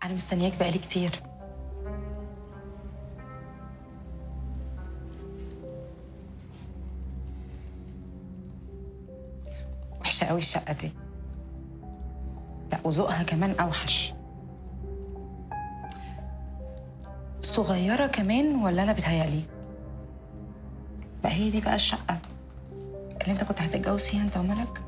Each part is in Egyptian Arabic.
انا مستنياك بقالي كتير وحشه قوي الشقه دي لا وذوقها كمان اوحش صغيره كمان ولا انا بتهيألي بقى هي دي بقى الشقه اللي انت كنت هتتجوز فيها انت وملك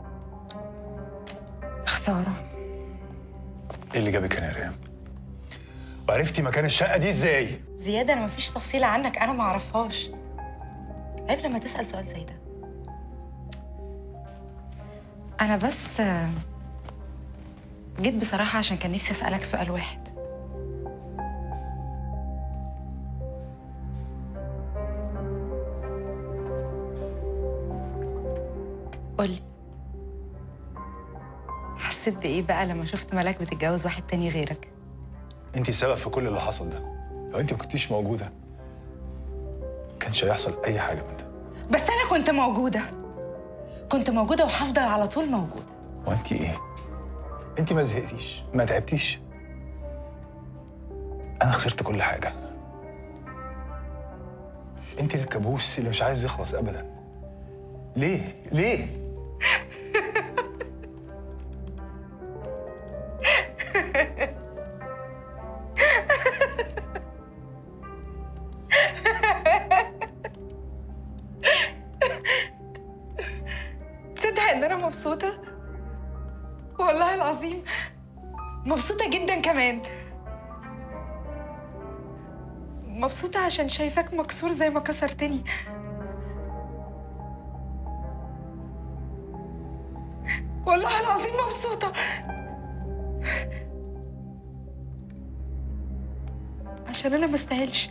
خساره ايه اللي جابك هنا يا ريم؟ وعرفتي مكان الشقه دي ازاي؟ زيادة أنا مفيش تفصيلة عنك أنا معرفهاش عيب لما تسأل سؤال زي ده أنا بس آه، جيت بصراحة عشان كان نفسي أسألك سؤال واحد قولي حسيت بإيه بقى لما شفت ملاك بتتجوز واحد تاني غيرك؟ انت السبب في كل اللي حصل ده لو انت ما كنتيش موجوده كانش هيحصل اي حاجه من ده بس أنا كنت موجودة كنت موجودة وهفضل على طول موجودة وانت ايه؟ انت ما زهقتيش ما تعبتيش انا خسرت كل حاجه انت الكابوس اللي مش عايز يخلص ابدا ليه؟ ليه؟ تصدق ان انا مبسوطه والله العظيم مبسوطه جدا كمان مبسوطه عشان شايفاك مكسور زي ما كسرتني والله العظيم مبسوطه عشان انا ما استاهلش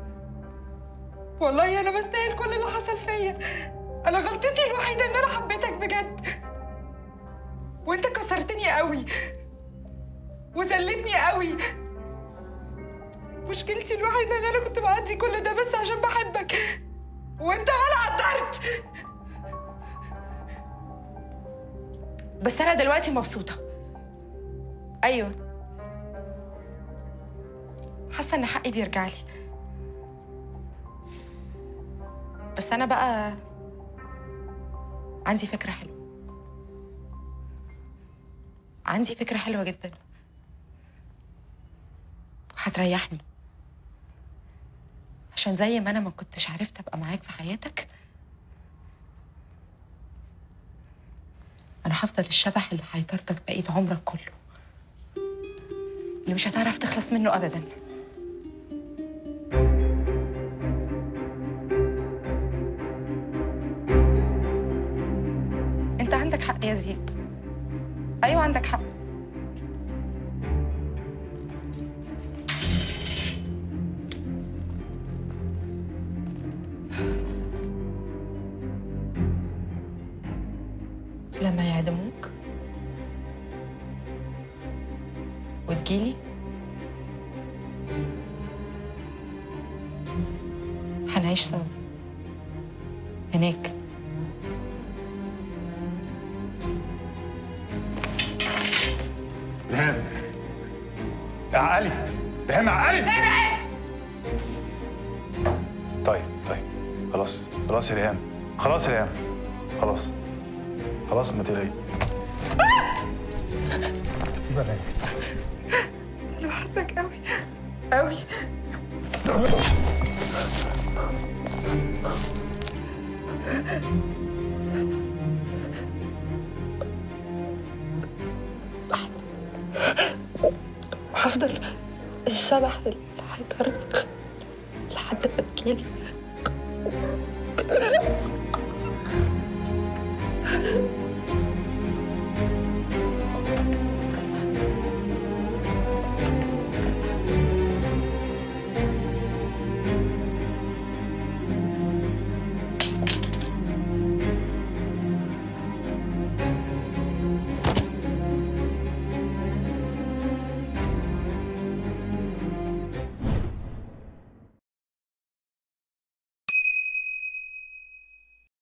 والله انا بستاهل كل اللي حصل فيا انا غلطتي الوحيده ان انا حبيتك بجد وانت كسرتني قوي وذلتني قوي مشكلتي الوحيده ان انا كنت بعدي كل ده بس عشان بحبك وانت ولا قدرت بس انا دلوقتي مبسوطه ايوه حاسه ان حقي بيرجع لي بس انا بقى عندي فكرة حلوة عندي فكرة حلوة جدا وهتريحني عشان زي ما أنا ما كنتش عرفت أبقى معاك في حياتك أنا هفضل الشبح اللي هيطاردك بقية عمرك كله اللي مش هتعرف تخلص منه أبدا أنت عندك حق يا زياد أيوة عندك حق لما يعدموك وتجيلي هنعيش سوا هناك ريهام يا عقلي ريهام يا عقلي طيب طيب خلاص خلاص يا ريهام خلاص يا ريهام خلاص خلاص ما تقلقي أنا بحبك أوي أوي وهفضل الشبح اللي هيطاردك لحد ما تجيلي